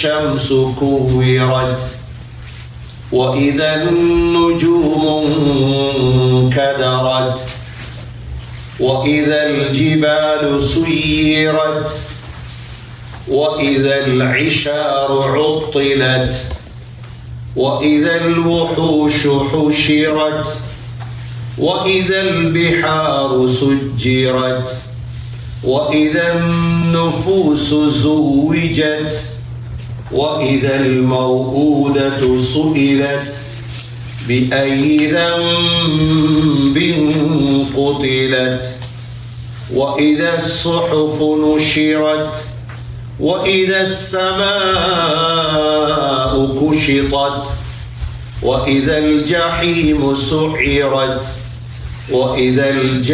الشمس كورت وإذا النجوم انكدرت وإذا الجبال سيرت وإذا العشار عطلت وإذا الوحوش حشرت وإذا البحار سجرت وإذا النفوس زوجت وإذا الموءودة سئلت بأي ذنب قتلت وإذا الصحف نشرت وإذا السماء كشطت وإذا الجحيم سعرت وإذا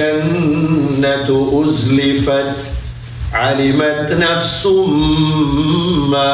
الجنة أزلفت علمت نفس ما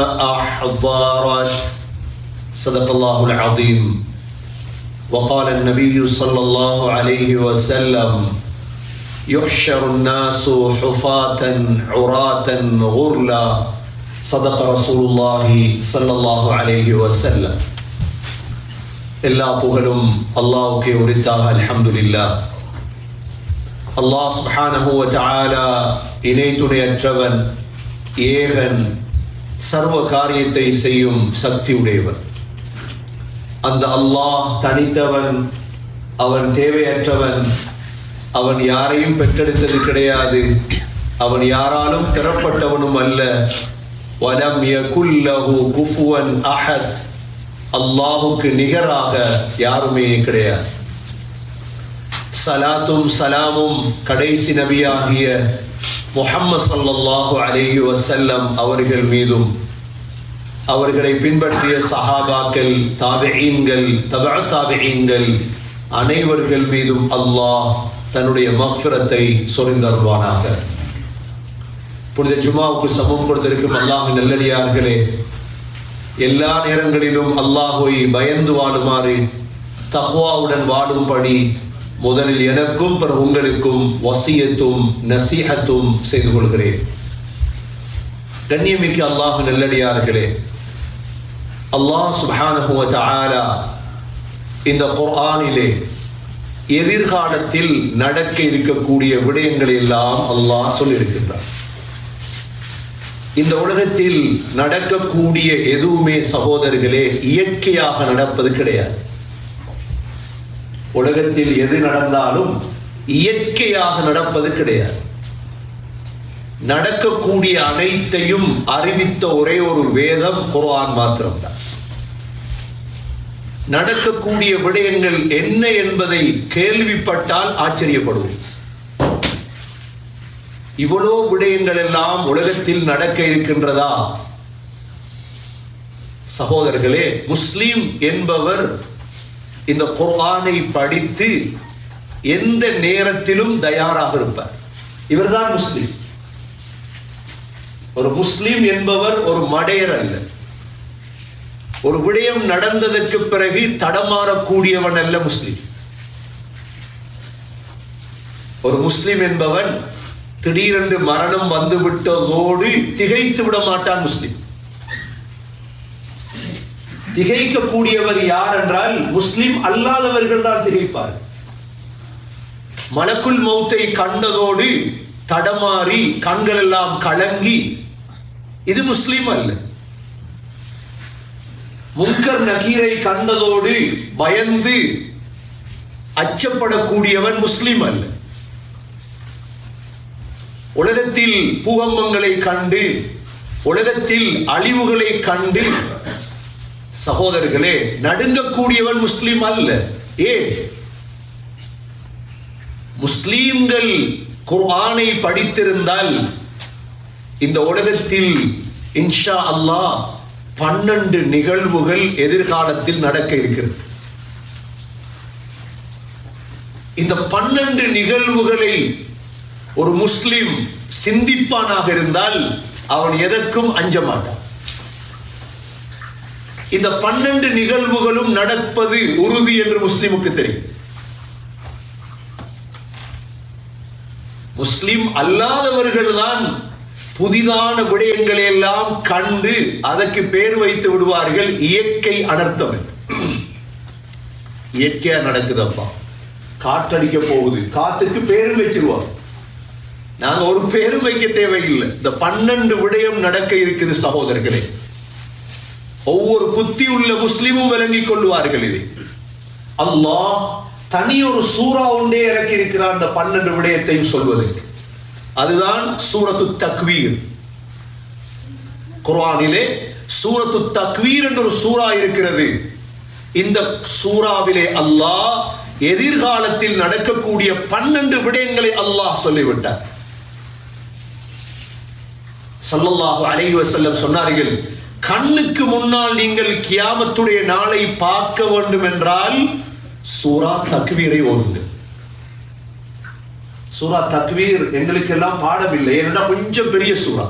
أحضرت صدق الله العظيم وقال النبي صلى الله عليه وسلم يحشر الناس حفاة عراة غرلا صدق رسول الله صلى الله عليه وسلم எல்லா புகழும் அல்லாஹ்வுக்கே உரித்தாக அல்ஹம்துலில்லா அல்லாஹ் சுப்ஹானஹு வ தஆலா இணை துணையற்றவன் ஏகன் சர்வ காரியத்தை செய்யும் சக்தி உடையவன் அந்த அல்லாஹ் தனித்தவன் அவன் தேவையற்றவன் அவன் யாரையும் பெற்றெடுத்தது கிடையாது அவன் யாராலும் பெறப்பட்டவனும் அல்ல வலம் யகுல்லஹு குஃபுவன் அஹத் அல்லாஹுக்கு நிகராக யாருமே கிடையாது சலாத்தும் சலாமும் கடைசி நபியாகிய முஹம்மது ஸல்லல்லாஹு அலைஹி வஸல்லம் அவர்கள் மீதும் அவர்களை பின்பற்றிய சஹாபாக்கள் தாபிஈன்கள் தபா தாபிஈன்கள் அனைவர்கள் மீதும் அல்லாஹ் தன்னுடைய மக்ஃபிரத்தை சொரிந்தருவானாக புனித ஜுமாவுக்கு சமம் கொடுத்திருக்கும் அல்லாஹ் நல்லடியார்களே எல்லா நேரங்களிலும் அல்லாஹுவை பயந்து வாழுமாறு தக்வாவுடன் வாழும்படி முதலில் எனக்கும் பிறகு உங்களுக்கும் வசியத்தும் நசீஹத்தும் செய்து கொள்கிறேன் கண்ணியமிக்க அல்லாஹ் நல்லடியார்களே அல்லாஹ் சுப்ஹானஹு வ தஆலா இந்த குர்ஆனிலே எதிர்காலத்தில் நடக்க இருக்கக்கூடிய விடயங்களை எல்லாம் அல்லாஹ் சொல்லியிருக்கின்றார் இந்த உலகத்தில் நடக்கக்கூடிய எதுவுமே சகோதரர்களே இயற்கையாக நடப்பது கிடையாது உலகத்தில் எது நடந்தாலும் இயற்கையாக நடப்பது கிடையாது நடக்கக்கூடிய அனைத்தையும் அறிவித்த ஒரே ஒரு வேதம் குர்ஆன் மாத்திரம்தான் நடக்கக்கூடிய விடயங்கள் என்ன என்பதை கேள்விப்பட்டால் ஆச்சரியப்படுவோம் இவ்வளோ விடயங்கள் எல்லாம் உலகத்தில் நடக்க இருக்கின்றதா சகோதரர்களே முஸ்லீம் என்பவர் இந்த குர்ஆனை படித்து எந்த நேரத்திலும் தயாராக இருப்பார் இவர்தான் முஸ்லீம் ஒரு முஸ்லீம் என்பவர் ஒரு மடையர் அல்ல ஒரு விடயம் நடந்ததற்கு பிறகு தடமாறக்கூடியவன் அல்ல முஸ்லீம் ஒரு முஸ்லிம் என்பவன் திடீரென்று மரணம் வந்துவிட்டதோடு திகைத்து விட மாட்டான் முஸ்லிம் திகைக்கக்கூடியவர் யார் என்றால் முஸ்லிம் அல்லாதவர்கள் தான் திகைப்பார் மலக்குல் மௌத்தை கண்டதோடு தடமாறி கண்கள் எல்லாம் கலங்கி இது முஸ்லிம் அல்ல முன்கர் நகீரை கண்டதோடு பயந்து அச்சப்படக்கூடியவன் முஸ்லிம் அல்ல உலகத்தில் பூகம்பங்களை கண்டு உலகத்தில் அழிவுகளை கண்டு சகோதரர்களே நடுங்கக்கூடியவன் முஸ்லிம் அல்ல ஏன் முஸ்லீம்கள் குர்ஆனை படித்திருந்தால் இந்த உலகத்தில் இன்ஷா அல்லாஹ் பன்னெண்டு நிகழ்வுகள் எதிர்காலத்தில் நடக்க இருக்கிறது இந்த பன்னெண்டு நிகழ்வுகளை ஒரு முஸ்லிம் சிந்திப்பானாக இருந்தால் அவன் எதற்கும் அஞ்ச மாட்டான் இந்த பன்னெண்டு நிகழ்வுகளும் நடப்பது உறுதி என்று முஸ்லிமுக்கு தெரியும் முஸ்லிம் அல்லாதவர்கள் தான் புதிதான விடயங்களை எல்லாம் கண்டு அதற்கு பேர் வைத்து விடுவார்கள் இயற்கை அனர்த்தம் என்று. இயற்கையா நடக்குதப்பா காற்றடிக்க போகுது காத்துக்கு பேரும் வச்சிருவாங்க நாங்க ஒரு பேரும் வைக்க தேவையில்லை இந்த பன்னெண்டு விடயம் நடக்க இருக்குது சகோதரர்களே ஒவ்வொரு புத்தி உள்ள முஸ்லிமும் விளங்கிக் கொள்வார்கள் இதை அல்லாஹ் தனி ஒரு சூறா உண்டே இறக்கி இருக்கிறார் அந்த பன்னெண்டு விடயத்தையும் சொல்வதற்கு அதுதான் சூரத்து தக்வீர் குர்ஆனிலே சூரத்து தக்வீர் என்ற ஒரு சூறா இருக்கிறது இந்த சூறாவிலே அல்லாஹ் எதிர்காலத்தில் நடக்கக்கூடிய பன்னெண்டு விடயங்களை அல்லாஹ் சொல்லிவிட்டார் ஸல்லல்லாஹு அலைஹி வஸல்லம் சொன்னார்கள் கண்ணுக்கு முன்னால் நீங்கள் கியாமத்துடைய நாளை பார்க்க வேண்டும் என்றால் சூரா தக்வீரை ஓதுங்கள் சூரா தக்வீர் எங்களுக்கு எல்லாம் பாடம் இல்லை ஏன்னா கொஞ்சம் பெரிய சூறா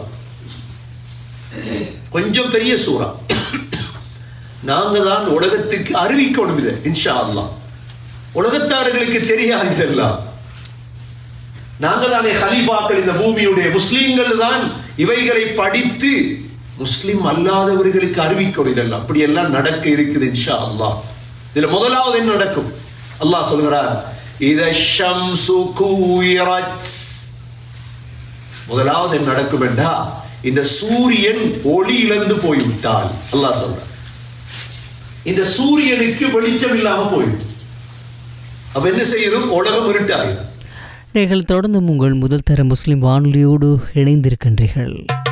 கொஞ்சம் பெரிய சூறா நாங்க தான் உலகத்துக்கு அறிவிக்கணும் இதை இன்ஷா அல்லாஹ் உலகத்தார்களுக்கு தெரியாது இதெல்லாம் நாங்க தானே ஹலீஃபாக்கள் இந்த பூமியுடைய முஸ்லீம்கள் தான் இவைகளை படித்து முஸ்லிம் அல்லாதவர்களுக்கு அறிவிக்கணும் இதெல்லாம் அப்படி எல்லாம் நடக்க இருக்குது இன்ஷா அல்லாஹ் இதுல முதலாவது என்ன நடக்கும் அல்லாஹ் சொல்கிறார் இத ஷம்சு கூயிரத் முதலாவது என்ன நடக்கும் என்றா இந்த சூரியன் ஒளி இழந்து போய்விட்டால் அல்லாஹ் சொல்றார் இந்த சூரியனுக்கு வெளிச்சம் இல்லாம போயிடும் அப்ப என்ன செய்யணும் உலகம் இருட்டாயிடும் நீங்கள் தொடர்ந்து உங்கள் முதல் தர முஸ்லிம் வானொலியோடு இணைந்திருக்கின்றீர்கள்